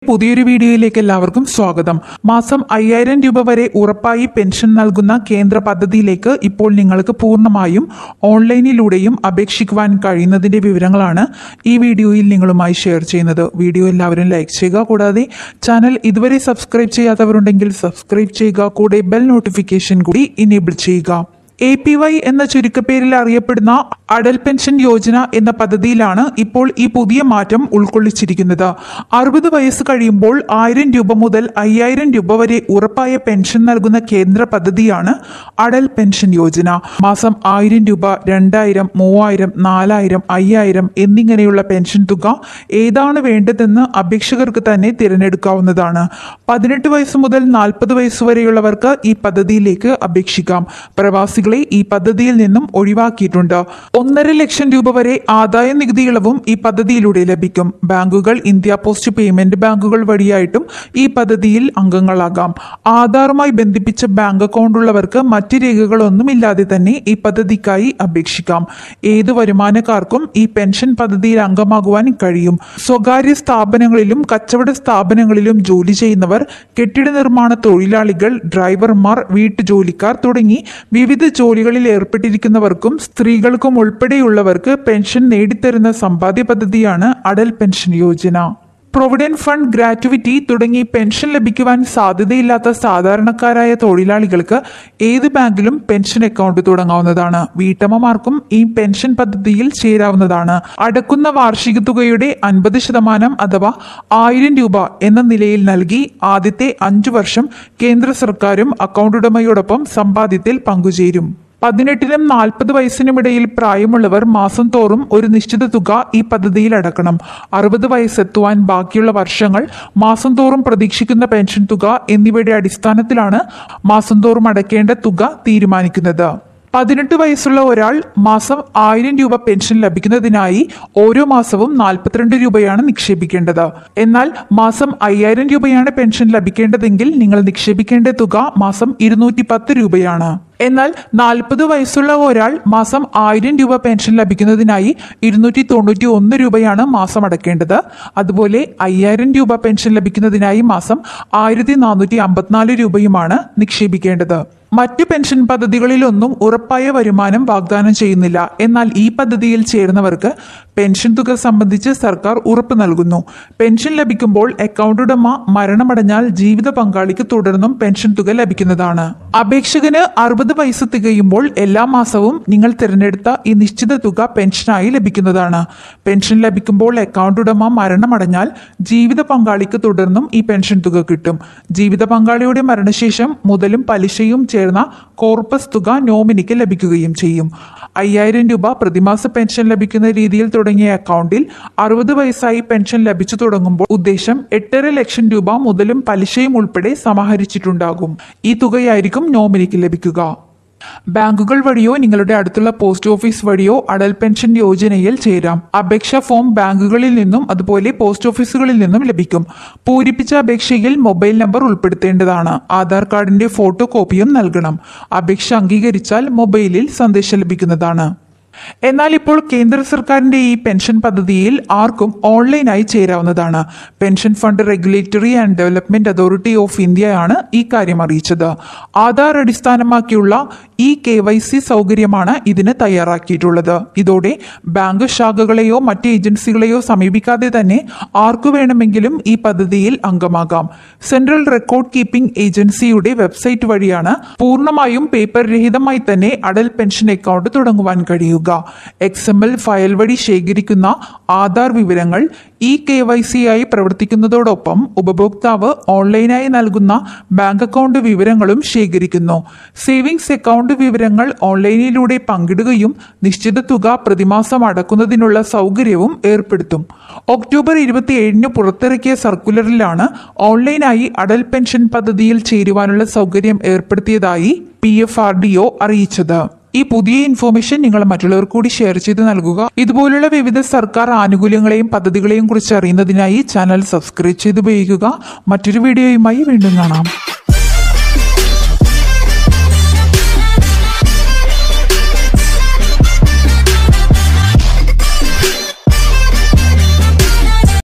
പുതിയൊരു വീഡിയോയിലേക്ക് എല്ലാവർക്കും സ്വാഗതം മാസം അയ്യായിരം രൂപ വരെ ഉറപ്പായി പെൻഷൻ നൽകുന്ന കേന്ദ്ര പദ്ധതിയിലേക്ക് ഇപ്പോൾ നിങ്ങൾക്ക് പൂർണ്ണമായും ഓൺലൈനിലൂടെയും അപേക്ഷിക്കുവാൻ കഴിയുന്നതിന്റെ വിവരങ്ങളാണ് ഈ വീഡിയോയിൽ നിങ്ങളുമായി ഷെയർ ചെയ്യുന്നത് വീഡിയോ എല്ലാവരും ലൈക്ക് ചെയ്യുക കൂടാതെ ചാനൽ ഇതുവരെ സബ്സ്ക്രൈബ് ചെയ്യാത്തവരുണ്ടെങ്കിൽ സബ്സ്ക്രൈബ് ചെയ്യുക കൂടെ ബെൽ നോട്ടിഫിക്കേഷൻ കൂടി ഇനേബിൾ ചെയ്യുക എ പി വൈ എന്ന ചുരുക്കപ്പേരിൽ അറിയപ്പെടുന്ന അടൽ പെൻഷൻ യോജന എന്ന പദ്ധതിയിലാണ് ഇപ്പോൾ ഈ പുതിയ മാറ്റം ഉൾക്കൊള്ളിച്ചിരിക്കുന്നത് അറുപത് വയസ്സ് കഴിയുമ്പോൾ ആയിരം രൂപ മുതൽ അയ്യായിരം രൂപ വരെ ഉറപ്പായ പെൻഷൻ നൽകുന്ന കേന്ദ്ര പദ്ധതിയാണ് അടൽ പെൻഷൻ യോജന മാസം ആയിരം രൂപ രണ്ടായിരം മൂവായിരം നാലായിരം അയ്യായിരം എന്നിങ്ങനെയുള്ള പെൻഷൻ തുക ഏതാണ് വേണ്ടതെന്ന് അപേക്ഷകർക്ക് തന്നെ തിരഞ്ഞെടുക്കാവുന്നതാണ് പതിനെട്ട് വയസ്സ് മുതൽ നാൽപ്പത് വയസ്സ് വരെയുള്ളവർക്ക് ഈ പദ്ധതിയിലേക്ക് അപേക്ഷിക്കാം പ്രവാസികളെ ഈ പദ്ധതിയിൽ നിന്നും ഒഴിവാക്കിയിട്ടുണ്ട് ഒന്നര ലക്ഷം രൂപ വരെ ആദായ നികുതി ഇളവും ഈ പദ്ധതിയിലൂടെ ലഭിക്കും ബാങ്കുകൾ ഇന്ത്യ പോസ്റ്റ് പേയ്മെന്റ് ബാങ്കുകൾ വഴിയായിട്ടും ഈ പദ്ധതിയിൽ അംഗങ്ങളാകാം ആധാറുമായി ബന്ധിപ്പിച്ച ബാങ്ക് അക്കൗണ്ട് ഉള്ളവർക്ക് മറ്റ് രേഖകളൊന്നുമില്ലാതെ തന്നെ ഈ പദ്ധതിക്കായി അപേക്ഷിക്കാം ഏത് വരുമാനക്കാർക്കും ഈ പെൻഷൻ പദ്ധതിയിൽ അംഗമാകുവാൻ കഴിയും സ്വകാര്യ സ്ഥാപനങ്ങളിലും കച്ചവട സ്ഥാപനങ്ങളിലും ജോലി ചെയ്യുന്നവർ കെട്ടിട നിർമ്മാണ തൊഴിലാളികൾ ഡ്രൈവർമാർ വീട്ടുജോലിക്കാർ തുടങ്ങി വിവിധ ജോലികളിൽ ഏർപ്പെട്ടിരിക്കുന്നവർക്കും സ്ത്രീകൾക്കും ഉൾപ്പെടെയുള്ളവർക്ക് പെൻഷൻ നേടിത്തരുന്ന സമ്പാദ്യ പദ്ധതിയാണ് Atal pension Yojana provident fund gratuity തുടങ്ങി പെൻഷൻ ലഭിക്കുവാൻ സാധ്യതയില്ലാത്ത സാധാരണക്കാരായ തൊഴിലാളികൾക്ക് ഏത് ബാങ്കിലും പെൻഷൻ അക്കൗണ്ട് തുടങ്ങാവുന്നതാണ് വീട്ടമ്മമാർക്കും ഈ പെൻഷൻ പദ്ധതിയിൽ ചേരാവുന്നതാണ് അടക്കുന്ന വാർഷിക തുകയുടെ അൻപത് ശതമാനം അഥവാ ആയിരം രൂപ എന്ന നിലയിൽ നൽകി ആദ്യത്തെ അഞ്ചു വർഷം കേന്ദ്ര സർക്കാരും അക്കൗണ്ട് ഉടമയോടൊപ്പം സമ്പാദ്യത്തിൽ പങ്കുചേരും പതിനെട്ടിനും നാൽപ്പത് വയസ്സിനുമിടയിൽ പ്രായമുള്ളവർ മാസം തോറും ഒരു നിശ്ചിത തുക ഈ പദ്ധതിയിൽ അടക്കണം അറുപത് വയസ്സെത്തുവാൻ ബാക്കിയുള്ള വർഷങ്ങൾ മാസം തോറും പ്രതീക്ഷിക്കുന്ന പെൻഷൻ തുക എന്നിവയുടെ അടിസ്ഥാനത്തിലാണ് മാസം തോറും അടയ്ക്കേണ്ട തുക തീരുമാനിക്കുന്നത് പതിനെട്ട് വയസ്സുള്ള ഒരാൾ മാസം ആയിരം രൂപ പെൻഷൻ ലഭിക്കുന്നതിനായി ഓരോ മാസവും നാൽപ്പത്തിരണ്ട് രൂപയാണ് നിക്ഷേപിക്കേണ്ടത് എന്നാൽ മാസം അയ്യായിരം രൂപയാണ് പെൻഷൻ ലഭിക്കേണ്ടതെങ്കിൽ നിങ്ങൾ നിക്ഷേപിക്കേണ്ട തുക മാസം ഇരുന്നൂറ്റി പത്ത് രൂപയാണ് എന്നാൽ നാൽപ്പത് വയസ്സുള്ള ഒരാൾ മാസം ആയിരം രൂപ പെൻഷൻ ലഭിക്കുന്നതിനായി ഇരുന്നൂറ്റി തൊണ്ണൂറ്റി ഒന്ന് രൂപയാണ് മാസം അടക്കേണ്ടത് അതുപോലെ അയ്യായിരം രൂപ പെൻഷൻ ലഭിക്കുന്നതിനായി മാസം ആയിരത്തി നാനൂറ്റി അമ്പത്തിനാല് രൂപയുമാണ് നിക്ഷേപിക്കേണ്ടത് മറ്റ് പെൻഷൻ പദ്ധതികളിലൊന്നും ഉറപ്പായ വരുമാനം വാഗ്ദാനം ചെയ്യുന്നില്ല എന്നാൽ ഈ പദ്ധതിയിൽ ചേരുന്നവർക്ക് പെൻഷൻ തുക സംബന്ധിച്ച് സർക്കാർ ഉറപ്പ് നൽകുന്നു പെൻഷൻ ലഭിക്കുമ്പോൾ അക്കൗണ്ട് ഉടമ മരണമടഞ്ഞാൽ ജീവിത പങ്കാളിക്ക് തുടർന്നും പെൻഷൻ തുക ലഭിക്കുന്നതാണ് അപേക്ഷകന് അറുപത് വയസ്സ് തികയുമ്പോൾ എല്ലാ മാസവും നിങ്ങൾ തിരഞ്ഞെടുത്ത ഈ നിശ്ചിത തുക പെൻഷനായി ലഭിക്കുന്നതാണ് പെൻഷൻ ലഭിക്കുമ്പോൾ അക്കൗണ്ട് ഉടമ മരണമടഞ്ഞാൽ ജീവിത പങ്കാളിക്ക് തുടർന്നും ഈ പെൻഷൻ തുക കിട്ടും ജീവിത പങ്കാളിയുടെ മരണശേഷം മുതലും പലിശയും ചേർന്ന കോർപ്പസ് തുക നോമിനിക്ക് ലഭിക്കുകയും ചെയ്യും അയ്യായിരം രൂപ പ്രതിമാസ പെൻഷൻ ലഭിക്കുന്ന രീതിയിൽ തുടങ്ങിയ അക്കൗണ്ടിൽ അറുപത് വയസ്സായി പെൻഷൻ ലഭിച്ചു തുടങ്ങുമ്പോൾ ഉദ്ദേശം എട്ടര ലക്ഷം രൂപ മുതലും പലിശയും ഉൾപ്പെടെ സമാഹരിച്ചിട്ടുണ്ടാകും ഈ തുകയായിരിക്കും നോമിനിക്ക് ലഭിക്കുക ബാങ്കുകൾ വഴിയോ നിങ്ങളുടെ അടുത്തുള്ള പോസ്റ്റ് ഓഫീസ് വഴിയോ അടൽ പെൻഷൻ യോജനയിൽ ചേരാം അപേക്ഷാ ഫോം ബാങ്കുകളിൽ നിന്നും അതുപോലെ പോസ്റ്റ് ഓഫീസുകളിൽ നിന്നും ലഭിക്കും പൂരിപ്പിച്ച അപേക്ഷയിൽ മൊബൈൽ നമ്പർ ഉൾപ്പെടുത്തേണ്ടതാണ് ആധാർ കാർഡിന്റെ ഫോട്ടോ കോപ്പിയും നൽകണം അപേക്ഷ അംഗീകരിച്ചാൽ മൊബൈലിൽ സന്ദേശം ലഭിക്കുന്നതാണ് എന്നാൽ ഇപ്പോൾ കേന്ദ്ര സർക്കാരിന്റെ ഈ പെൻഷൻ പദ്ധതിയിൽ ആർക്കും ഓൺലൈനായി ചേരാവുന്നതാണ് pension fund regulatory and development authority of ഇന്ത്യയാണ് ഈ കാര്യം അറിയിച്ചത് ആധാർ അടിസ്ഥാനമാക്കിയുള്ള ഇ കെ വൈ സി സൗകര്യമാണ് ഇതിന് തയ്യാറാക്കിയിട്ടുള്ളത് ഇതോടെ ബാങ്ക് ശാഖകളെയോ മറ്റ് ഏജൻസികളെയോ സമീപിക്കാതെ തന്നെ ആർക്കു വേണമെങ്കിലും ഈ പദ്ധതിയിൽ അംഗമാകാം സെൻട്രൽ റെക്കോർഡ് കീപ്പിംഗ് ഏജൻസിയുടെ വെബ്സൈറ്റ് വഴിയാണ് പൂർണ്ണമായും പേപ്പർ രഹിതമായി തന്നെ അടൽ പെൻഷൻ അക്കൗണ്ട് തുടങ്ങുവാൻ കഴിയുക എക്സ് എം എൽ ഫയൽ വഴി ശേഖരിക്കുന്ന ആധാർ വിവരങ്ങൾ ഇ കെ വൈ സി ആയി പ്രവർത്തിക്കുന്നതോടൊപ്പം ഉപഭോക്താവ് ഓൺലൈനായി നൽകുന്ന ബാങ്ക് അക്കൗണ്ട് വിവരങ്ങളും ശേഖരിക്കുന്നു സേവിങ്സ് അക്കൗണ്ട് വിവരങ്ങൾ ഓൺലൈനിലൂടെ പങ്കിടുകയും നിശ്ചിത തുക പ്രതിമാസം അടക്കുന്നതിനുള്ള സൗകര്യവും ഏർപ്പെടുത്തും ഒക്ടോബർ ഇരുപത്തിയേഴിന് പുറത്തിറക്കിയ സർക്കുലറിലാണ് ഓൺലൈനായി അടൽ പെൻഷൻ പദ്ധതിയിൽ ചേരുവാനുള്ള സൗകര്യം ഏർപ്പെടുത്തിയതായി P F R D O അറിയിച്ചത് ഈ പുതിയ ഇൻഫോർമേഷൻ നിങ്ങൾ മറ്റുള്ളവർക്ക് കൂടി ഷെയർ ചെയ്ത് നൽകുക ഇതുപോലുള്ള വിവിധ സർക്കാർ ആനുകൂല്യങ്ങളെയും പദ്ധതികളെയും കുറിച്ച് അറിയുന്നതിനായി ചാനൽ സബ്സ്ക്രൈബ് ചെയ്ത് ഉപയോഗിക്കുക മറ്റൊരു വീഡിയോയുമായി വീണ്ടും കാണാം